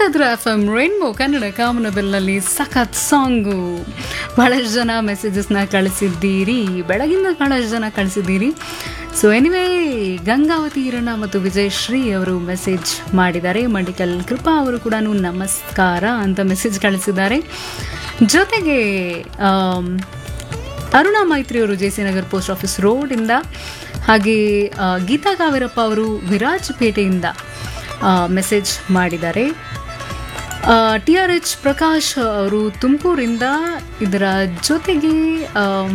ಕೇಳ್ತಾ ಇದ್ರು F M rainbow Kannada ಕಾಮನಬೆಲ್ನಲ್ಲಿ ಸಖತ್ ಸಾಂಗು ಬಹಳಷ್ಟು ಜನ ಮೆಸೇಜಸ್ನ ಕಳಿಸಿದ್ದೀರಿ ಬೆಳಗಿಂದ ಬಹಳಷ್ಟು ಜನ ಕಳಿಸಿದ್ದೀರಿ ಸೊ ಎನಿವೇ ಗಂಗಾವತಿ ಈರಣ್ಣ ಮತ್ತು ವಿಜಯ್ ಶ್ರೀ ಅವರು ಮೆಸೇಜ್ ಮಾಡಿದ್ದಾರೆ ಮಂಡಿಕಲ್ ಕೃಪಾ ಅವರು ಕೂಡ ನಮಸ್ಕಾರ ಅಂತ ಮೆಸೇಜ್ ಕಳಿಸಿದ್ದಾರೆ ಜೊತೆಗೆ ಆಮ್, ಅರುಣಾ ಮೈತ್ರಿ ಅವರು J C Nagar post office ರೋಡಿಂದ ಹಾಗೆ ಆ, ಗೀತಾ ಕಾವೇರಪ್ಪ ಅವರು ವಿರಾಜಪೇಟೆಯಿಂದ ಮೆಸೇಜ್ ಮಾಡಿದ್ದಾರೆ ಟಿ ಆರ್ ಎಚ್ ಪ್ರಕಾಶ್ ಅವರು ತುಮಕೂರಿಂದ ಇದರ ಜೊತೆಗೆ ಆಮ್,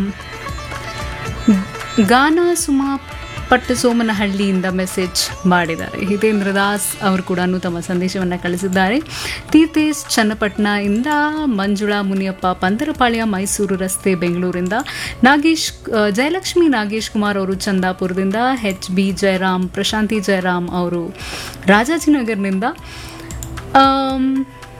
ಗಾನ ಸುಮಾ ಪಟ್ಟು ಸೋಮನಹಳ್ಳಿಯಿಂದ ಮೆಸೇಜ್ ಮಾಡಿದ್ದಾರೆ ಹಿತೇಂದ್ರ ದಾಸ್ ಅವರು ಕೂಡ ತಮ್ಮ ಸಂದೇಶವನ್ನು ಕಳಿಸಿದ್ದಾರೆ ತೀರ್ಥೇಶ್ ಚನ್ನಪಟ್ಟಣ ಇಂದ ಮಂಜುಳಾ ಮುನಿಯಪ್ಪ ಪಂತರಪಾಳ್ಯ ಮೈಸೂರು ರಸ್ತೆ ಬೆಂಗಳೂರಿಂದ ನಾಗೇಶ್ ಆ, ಜಯಲಕ್ಷ್ಮಿ ನಾಗೇಶ್ ಕುಮಾರ್ ಅವರು ಚಂದಾಪುರದಿಂದ ಎಚ್ ಬಿ ಜಯರಾಮ್ ಪ್ರಶಾಂತಿ ಜಯರಾಮ್ ಅವರು ರಾಜಾಜಿನಗರ್ನಿಂದ ಆಮ್,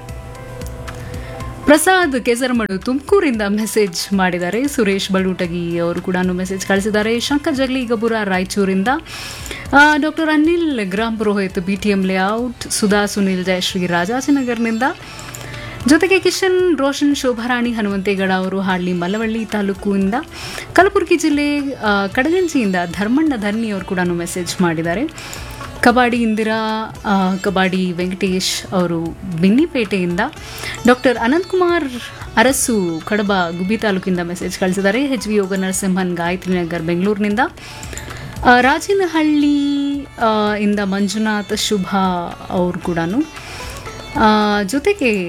ಪ್ರಸಾದ್ ಕೆಸರಮಡು ತುಮಕೂರಿಂದ ಮೆಸೇಜ್ ಮಾಡಿದ್ದಾರೆ ಸುರೇಶ್ ಬಲೂಟಗಿ ಅವರು ಕೂಡ ಮೆಸೇಜ್ ಕಳಿಸಿದ್ದಾರೆ ಶಂಕರ್ ಜಗಲಿ ಗಬುರ ರಾಯಚೂರಿಂದ doctor Anil Gram Purohit B T M layout Sudha Sunil Jayashree ರಾಜಾಜಿನಗರ್ನಿಂದ ಜೊತೆಗೆ ಕಿಶನ್ ರೋಷನ್ ಶೋಭಾರಾಣಿ ಹನುಮಂತೇಗೌಡ ಅವರು ಹಾಳ್ಳಿ ಮಲವಳ್ಳಿ ತಾಲೂಕಿಂದ ಕಲಬುರಗಿ ಜಿಲ್ಲೆ ಆ, ಕಡಗಂಜಿಯಿಂದ ಧರ್ಮಣ್ಣ ಧರ್ನಿ ಅವರು ಕೂಡ ಮೆಸೇಜ್ ಮಾಡಿದ್ದಾರೆ ಕಬಾಡಿ ಇಂದಿರಾ ಆ, ಕಬಾಡಿ ವೆಂಕಟೇಶ್ ಅವರು ಬಿನ್ನಿಪೇಟೆಯಿಂದ ಡಾಕ್ಟರ್ ಅನಂತಕುಮಾರ್ ಅರಸು ಕಡಬ ಗುಬ್ಬಿ ತಾಲೂಕಿಂದ ಮೆಸೇಜ್ ಕಳಿಸಿದ್ದಾರೆ ಎಚ್ ವಿ ಯೋಗ ನರಸಿಂಹನ್ ಗಾಯತ್ರಿ ನಗರ್ ಬೆಂಗಳೂರಿನಿಂದ ಆ, ರಾಜನಹಳ್ಳಿ ಆ, ಇಂದ ಮಂಜುನಾಥ್ ಶುಭ ಅವರು ಕೂಡ ಜೊತೆಗೆ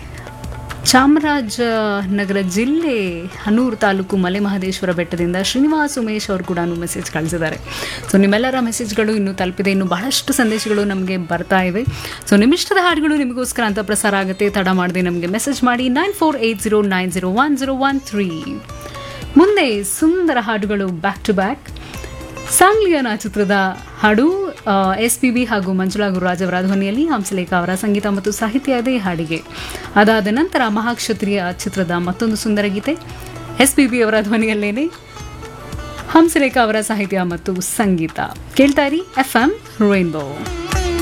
ಚಾಮರಾಜನಗರ ಜಿಲ್ಲೆ ಹನೂರು ತಾಲೂಕು ಮಲೆ ಮಹದೇಶ್ವರ ಬೆಟ್ಟದಿಂದ ಶ್ರೀನಿವಾಸ್ ಉಮೇಶ್ ಅವರು ಕೂಡ ಮೆಸೇಜ್ ಕಳಿಸಿದ್ದಾರೆ ಸೊ ನಿಮ್ಮೆಲ್ಲರ ಮೆಸೇಜ್ಗಳು ಇನ್ನೂ ತಲುಪಿದೆ ಇನ್ನು ಬಹಳಷ್ಟು ಸಂದೇಶಗಳು ನಮಗೆ ಬರ್ತಾ ಇವೆ ಸೊ ನಿಮ್ಮಿಷ್ಟದ ಹಾಡುಗಳು ನಿಮಗೋಸ್ಕರ ಅಂತ ಪ್ರಸಾರ ಆಗುತ್ತೆ ತಡ ಮಾಡದೆ ನಮಗೆ ಮೆಸೇಜ್ ಮಾಡಿ nine four eight zero nine zero one zero one three ಮುಂದೆ ಸುಂದರ ಹಾಡುಗಳು ಬ್ಯಾಕ್ ಟು ಬ್ಯಾಕ್ ಸಾಂಗ್ಲಿಯನ ಚಿತ್ರದ ಹಾಡು ಎಸ್ ಪಿ ಬಿ ಹಾಗೂ ಮಂಜುಳಾ ಗುರುರಾಜ್ ಅವರ ಧ್ವನಿಯಲ್ಲಿ ಹಂಸಲೇಖ ಅವರ ಸಂಗೀತ ಮತ್ತು ಸಾಹಿತ್ಯ ಅದೇ ಹಾಡಿಗೆ ಅದಾದ ನಂತರ ಮಹಾಕ್ಷತ್ರಿಯ ಚಿತ್ರದ ಮತ್ತೊಂದು ಸುಂದರ ಗೀತೆ ಎಸ್ ಪಿ ಬಿ ಅವರ ಧ್ವನಿಯಲ್ಲೇನೆ ಹಂಸಲೇಖ ಅವರ ಸಾಹಿತ್ಯ ಮತ್ತು ಸಂಗೀತ ಕೇಳ್ತಾ ಇರಿ ಎಫ್ ಎಂ ರೈನ್ಬೋ